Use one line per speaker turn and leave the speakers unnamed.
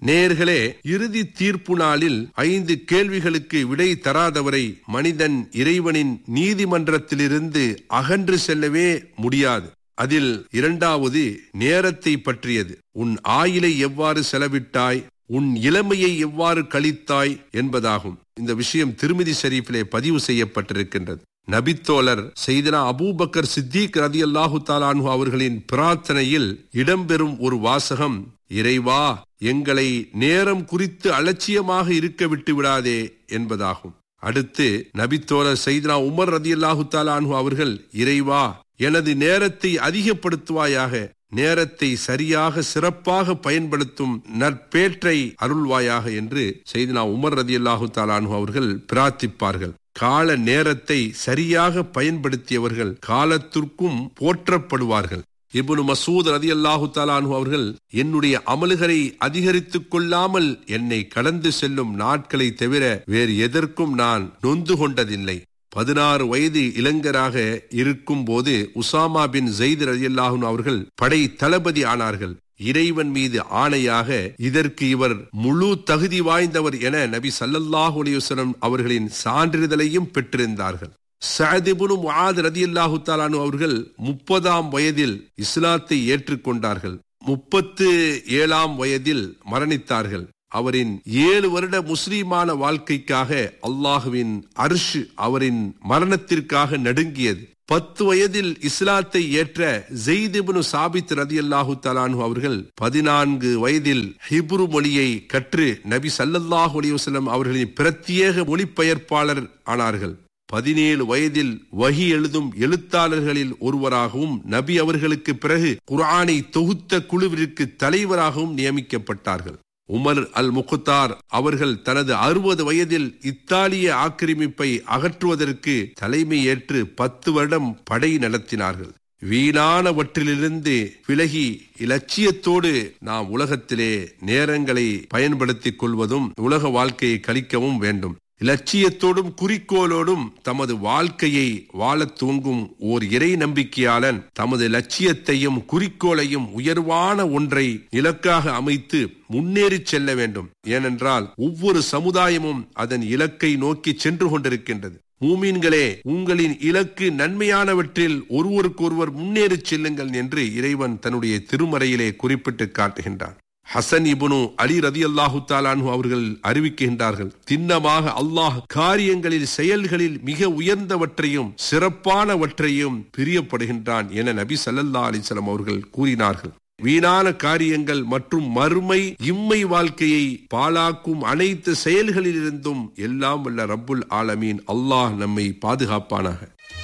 நேர்களே இறுதி தீர்ப்பு நாளில் ஐந்து கேள்விகளுக்கு விடை தராதவரை மனிதன் இறைவனின் நீதிமன்றத்திலிருந்து அகன்று செல்லவே முடியாது அதில் இரண்டாவது நேரத்தை பற்றியது உன் ஆயிலை எவ்வாறு செலவிட்டாய் உன் இளமையை எவ்வாறு கழித்தாய் என்பதாகும் இந்த விஷயம் திருமிதி ஷரீஃபிலே பதிவு செய்யப்பட்டிருக்கின்றது நபித்தோழர் செய்தனா அபூபக்கர் சித்திக் ரதி அல்லாஹு தாலானு அவர்களின் பிரார்த்தனையில் இடம்பெறும் ஒரு வாசகம் இறைவா எங்களை நேரம் குறித்து அலட்சியமாக இருக்க விட்டு விடாதே என்பதாகும் அடுத்து நபித்தோழர் செய்தனா உமர் ரதி அல்லாஹு தாலானு அவர்கள் இறைவா எனது நேரத்தை அதிகப்படுத்துவாயாக நேரத்தை சரியாக சிறப்பாக பயன்படுத்தும் நற்பேற்றை அருள்வாயாக என்று செய்தினா உமர் ரதி அல்லாஹு தாலானு அவர்கள் பிரார்த்திப்பார்கள் கால நேரத்தை சரியாக பயன்படுத்தியவர்கள் காலத்திற்கும் போற்றப்படுவார்கள் இப்னு மசூத் ரதி அல்லாஹு தாலானு அவர்கள் என்னுடைய அமல்களை அதிகரித்துக் கொள்ளாமல் என்னை கடந்து செல்லும் நாட்களை தவிர வேறு எதற்கும் நான் நொந்து கொண்டதில்லை பதினாறு வயது இளைஞராக இருக்கும் போது உசாமா பின் ஜெயித் ரதியல்லாஹுன் அவர்கள் படை தளபதி ஆனார்கள் இறைவன் மீது ஆணையாக இதற்கு இவர் முழு தகுதி வாய்ந்தவர் என நபி சல்லல்லாஹு அலையுசலம் அவர்களின் சான்றிதழையும் பெற்றிருந்தார்கள் சஹதிபுனு முஆத் ரதியல்லாஹு தாலானு அவர்கள் முப்பதாம் வயதில் இஸ்லாத்தை ஏற்றுக்கொண்டார்கள் முப்பத்து ஏழாம் வயதில் மரணித்தார்கள் அவரின் ஏழு வருட முஸ்லீமான வாழ்க்கைக்காக அல்லாஹுவின் அரிஷ் அவரின் மரணத்திற்காக நடுங்கியது பத்து வயதில் இஸ்லாத்தை ஏற்ற ஜெய்திபுனு சாபித் ரதி அல்லாஹு தலானு அவர்கள் பதினான்கு வயதில் ஹிப்ரு மொழியை கற்று நபி சல்லல்லாஹு அலிவசலம் அவர்களின் பிரத்யேக மொழிபெயர்ப்பாளர் ஆனார்கள் பதினேழு வயதில் வகி எழுதும் எழுத்தாளர்களில் ஒருவராகவும் நபி அவர்களுக்கு பிறகு குரானை தொகுத்த குழுவிற்கு தலைவராகவும் நியமிக்கப்பட்டார்கள் உமர் அல் முகுத்தார் அவர்கள் தனது அறுபது வயதில் இத்தாலிய ஆக்கிரமிப்பை அகற்றுவதற்கு தலைமை ஏற்று பத்து வருடம் படை நடத்தினார்கள் வீணானவற்றிலிருந்து விலகி இலட்சியத்தோடு நாம் உலகத்திலே நேரங்களை பயன்படுத்திக் கொள்வதும் உலக வாழ்க்கையை கழிக்கவும் வேண்டும் இலட்சியத்தோடும் குறிக்கோளோடும் தமது வாழ்க்கையை வாழத் தூங்கும் ஓர் இறை நம்பிக்கையாளன் தமது லட்சியத்தையும் குறிக்கோளையும் உயர்வான ஒன்றை இலக்காக அமைத்து முன்னேறி செல்ல வேண்டும் ஏனென்றால் ஒவ்வொரு சமுதாயமும் அதன் இலக்கை நோக்கி சென்று கொண்டிருக்கின்றது மூமீன்களே உங்களின் இலக்கு நன்மையானவற்றில் ஒருவருக்கொருவர் முன்னேறி செல்லுங்கள் என்று இறைவன் தன்னுடைய திருமறையிலே குறிப்பிட்டு காட்டுகின்றான் ஹசன் இபுனு அலி ரதி அல்லாஹு தாலானு அவர்கள் அறிவிக்கின்றார்கள் திண்ணமாக அல்லாஹ் காரியங்களில் செயல்களில் மிக உயர்ந்தவற்றையும் சிறப்பானவற்றையும் பிரியப்படுகின்றான் என நபி சல்லல்லா அலிசலம் அவர்கள் கூறினார்கள் வீணான காரியங்கள் மற்றும் மறுமை இம்மை வாழ்க்கையை பாழாக்கும் அனைத்து செயல்களிலிருந்தும் எல்லாம் வல்ல ரப்புல் ஆலமீன் அல்லாஹ் நம்மை பாதுகாப்பானாக